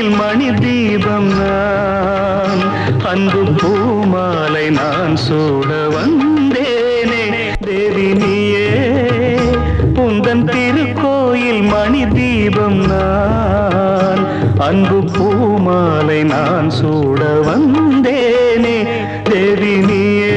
திருக்கோயில் மணி தீபம் நான் அன்பு பூமாலை நான் சூட வந்தேனே தேவி நீயே உந்தன் திருக்கோயில் மணி தீபம் நான் அன்பு பூமாலை நான் சூட வந்தேனே தேவி நீயே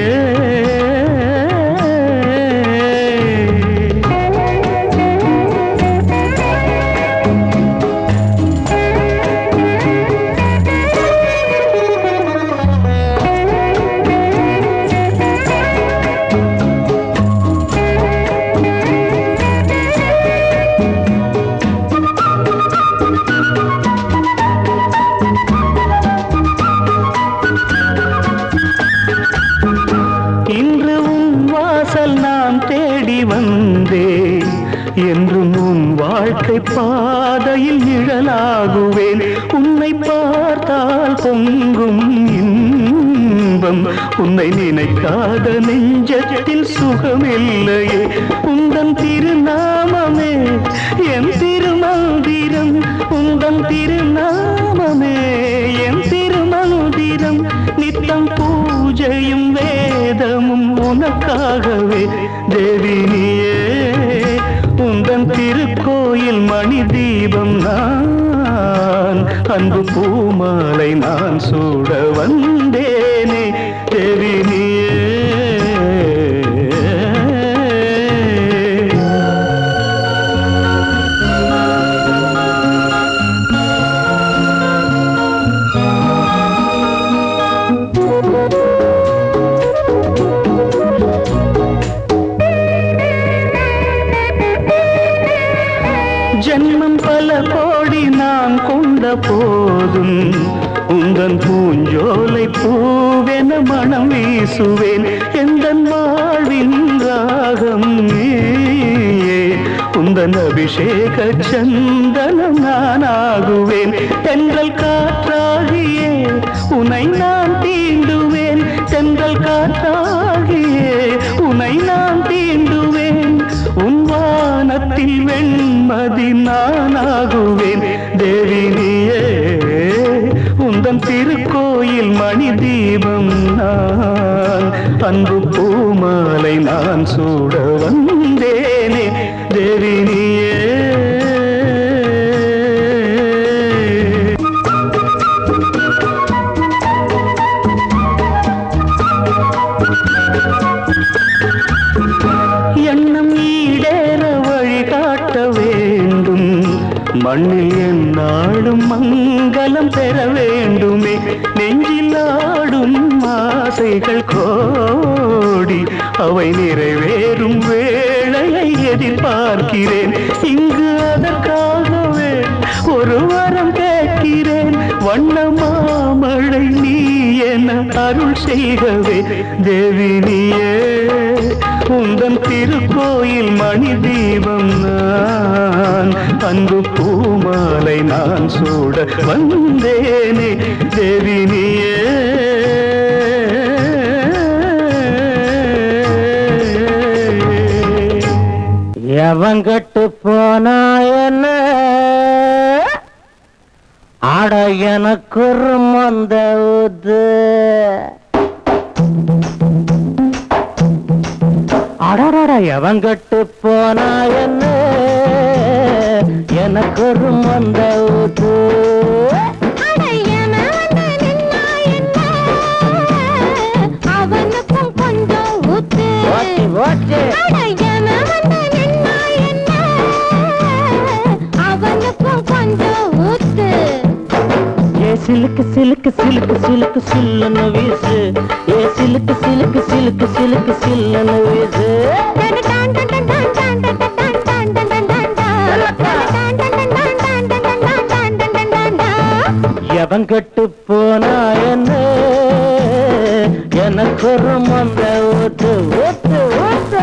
இன்று உன் வாசல் நான் தேடி வந்தேன் என்றும் உன் வாழ்க்கை பாதையில் நிழலாகுவேன் உன்னை பார்த்தால் பொங்கும் இன்பம் உன்னை நினைக்காத நெஞ்சத்தில் சுகமில்லையே உந்தன் திருநாமமே என் திருமந்திரம் உந்தன் திருநாமமே என் திருமந்திரம் நித்தம் பூஜையும் வேதமும் உனக்காகவே தேவி நீயே உந்தன் திருக்கோயில் மணி தீபம் நான் அன்பு பூமாலை நான் சூட வந்தேனே தேவி நீயே ஜென்மம் பல கோடி நான் கொண்ட போதும் உந்தன் பூஞ்சோலை பூவென மனம் வீசுவேன் எந்த வாழ்வின் ராகம் நீயே உந்தன் அபிஷேக சந்தனம் நானாகுவேன் தென்றல் காற்றாகியே உனை நான் தீண்டுவேன் தென்றல் காற்றாகியே உனை நான் தீண்டுவேன் உன் வானத்தில் வெண்மதி நானாகுவேன் தேவி நீயே உந்தன் திருக்கோயில் மணி தீபம் நான் அன்பு பூமாலை நான் சூட வந்தேனே தேவி நீயே எண்ணம் ஈடேற வழிகாட்ட வேண்டும் மண்ணில் எந்நாளும் மங்களம் பெற வேண்டுமே நெஞ்சில் ஆடும் ஆசைகள் கோடி அவை நிறைவேறும் வேளையை எதிர்பார்க்கிறேன் இங்கு அதற்காகவே ஒரு வரம் கேட்கிறேன் வண்ண மாமழை நீ என அருள் செய்கவே தேவி நீயே உந்தன் திருக்கோயில் மணி தீபம் நான் அன்பு பூமாலை நான் சூட வந்தேனே தேவி நீயே எவங்கட்டு போனா என்ன ஆட எனக்கு ஒரு மந்த ஊத்து அடடட எவங்கட்டு போனா என்ன எனக்கு ஒரு மந்த ஊத்து அவனுக்கும் கொஞ்சம் ஊத்து ஓட்டி ஓட்டி அவனுக்கும் கொஞ்சம் ஊத்து ஏ சிலுக்கு சிலுக்கு சிலுக்கு சிலுக்கு சில்லுன்னு வீசு ஏ சிலுக்கு சிலுக்கு சிலுக்கு சிலுக்கு சில்லுன்னு வீசு எவன் கட்டு போனா என்ன எனக்கு ஒரு மந்த ஊத்து ஊத்து ஊத்து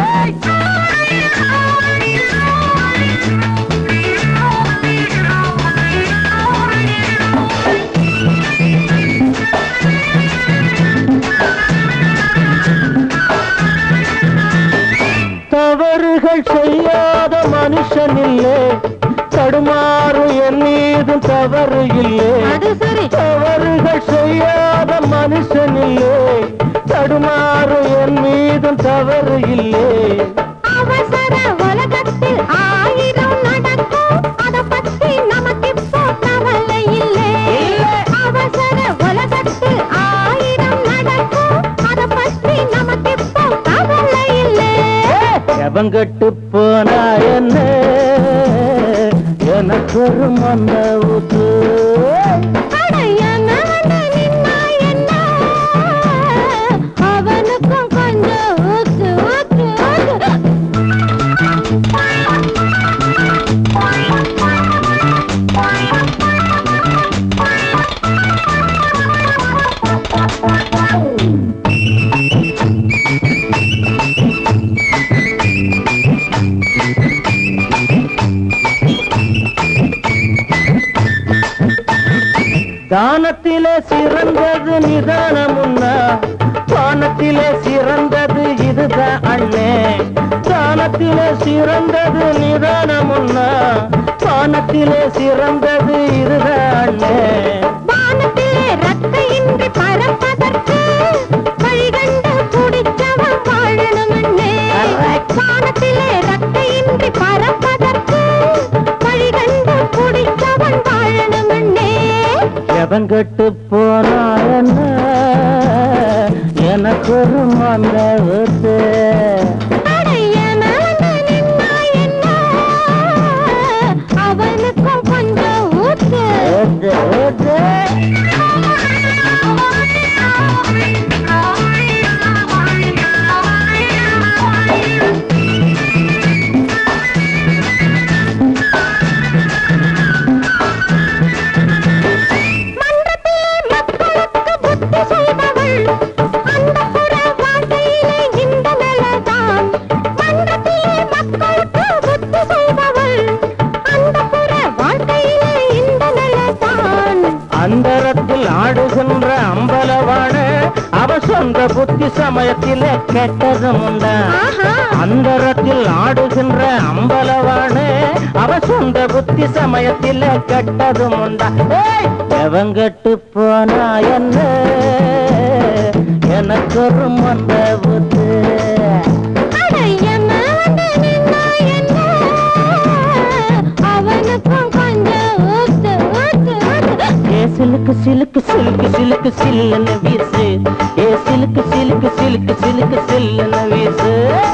தவறுகள் செய்யாத மனுஷன் இல்லை தடுமாறும் என் மீதும் தவறு இல்லை அது சரி தவறுகள் செய்யாத மனுஷன் இல்லை தடுமாறும் என் மீதும் தவறு இல்லை அவசர உலகத்தில் ஆயிரம் நடக்கும் அத பத்தி நமக்கு இப்போ கவலை இல்லை அவசர உலகத்தில் ஆயிரம் நடக்கும் அத பத்தி நமக்கு இப்போ கவலை இல்லை எவங்கட்டு போனா என்ன எனக்கு ஒரு மன்ன ஊத்து அடையான வந்து நின்னா என்ன அவனுக்கும் கொஞ்சம் ஊத்து ஊத்து ஊத்து தானத்திலே சிறந்தது நிதானமுன்னா பானத்திலே சிறந்தது இதுதான் அண்ணே தானத்திலே சிறந்தது நிதானமுன்னா பானத்திலே சிறந்தது இதுதான் அண்ணே வானத்திலே ரத்த இன்றி பறப்பதற்கு வழிகண்டு குடிச்சவன் வாழணும்னே வானத்திலே ரத்த இன்றி பறப்பதற்கு வழிகண்டு குடிச்சவன் வாழணும்னே எவங்கட்டு போனா என்ன எனக்கு ஒரு மன்ன ஊத்து அடையன வந்து நின்னா என்ன அவனுக்கும் கொஞ்சம் ஊத்து ஊத்து, ஊத்து. மன்றத்திலே மக்களுக்கு புத்தி செய்பவள் அந்த புற வாழ்க்கையிலே இந்த நிலைதான் மன்றத்திலே மக்களுக்கு புத்தி செய்பவள் அந்த புற வாழ்க்கையிலே இந்த நிலைதான் அந்தரத்தில் ஆடுகின்ற அம்பலவான அவ சொந்த புத்தி சமயத்திலே கெட்டதும் உண்டா ஆஹா அந்தரத்தில் ஆடுகின்ற அம்பலவான அவ சொந்த புத்தி சமயத்திலே கெட்டதும் உண்டா ஏய், எவங்கட்டு போனா என்ன எனக்கு ஒரு மந்த புத்து அடையன வந்து நின்னா என்ன அவனுக்கும் கொஞ்சம் ஊத்து ஊத்து ஊத்து ஏ சிலுக்கு சிலுக்கு சிலுக்கு சிலுக்கு சில்லுன்னு வீசு ஏ சிலுக்கு சிலுக்கு சிலுக்கு சிலுக்கு சில்லுன்னு வீசு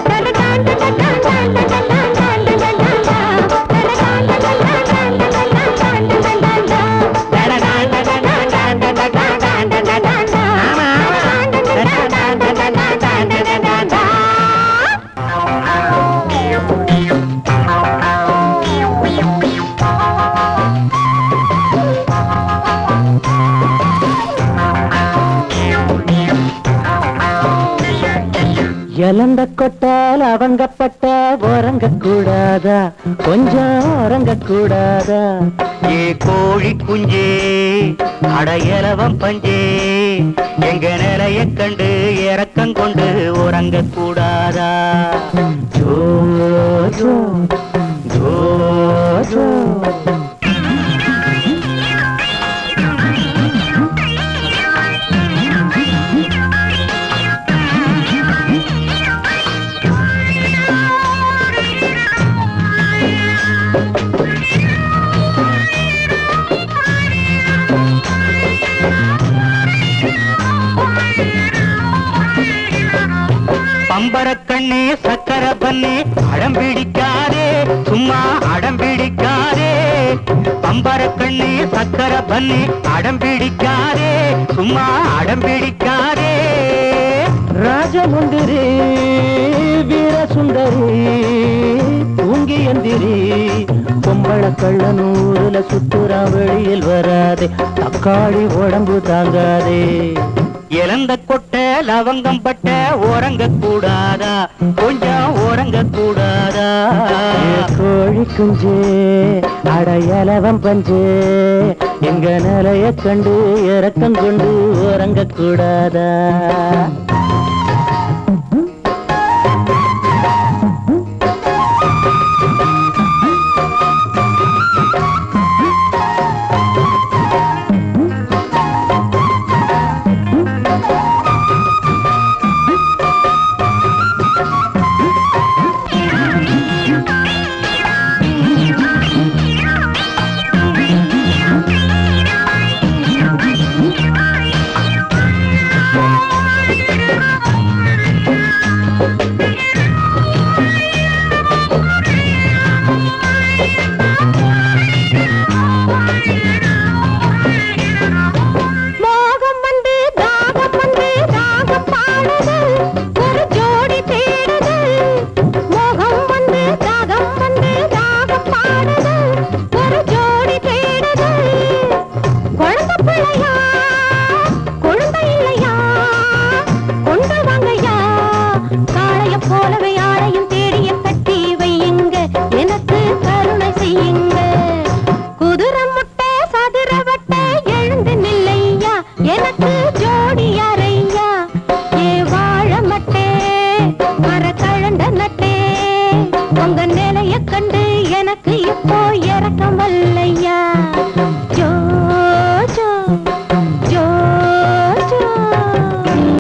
இழந்த கொட்டால் அவங்கப்பட்ட உறங்க கூடாதா கொஞ்சம் உறங்க கூடாதா ஏ கோழி குஞ்சே அடையலவம் பஞ்சே எங்க நிலைய கண்டு இறக்கம் கொண்டு உறங்க கூடாதா ஜோ ஜோ ஜோ ஜோ பம்பர கண்ணே சக்கர பண்ணே அடம் பிடிக்காதே சும்மா அடம் பிடிக்காதே பம்பர கண்ணே சக்கர பண்ணே அடம் பிடிக்காதே சும்மா அடம் பிடிக்காதே ராஜமுந்திரி வீரசுந்தரி தூங்கி எந்திரி பொம்பள கள்ளனூருல சுத்துறா வெளியில் வராதே தக்காளி உடம்பு தாங்காதே இழந்த கொட்ட லவங்கம் பட்ட உறங்க கூடாதா கொஞ்சம் உறங்க கூடாதா ஏ கோழி குஞ்சே அடையலவம் பஞ்சே எங்க நிலைய கண்டு இறக்கம் கொண்டு உறங்க கூடாதா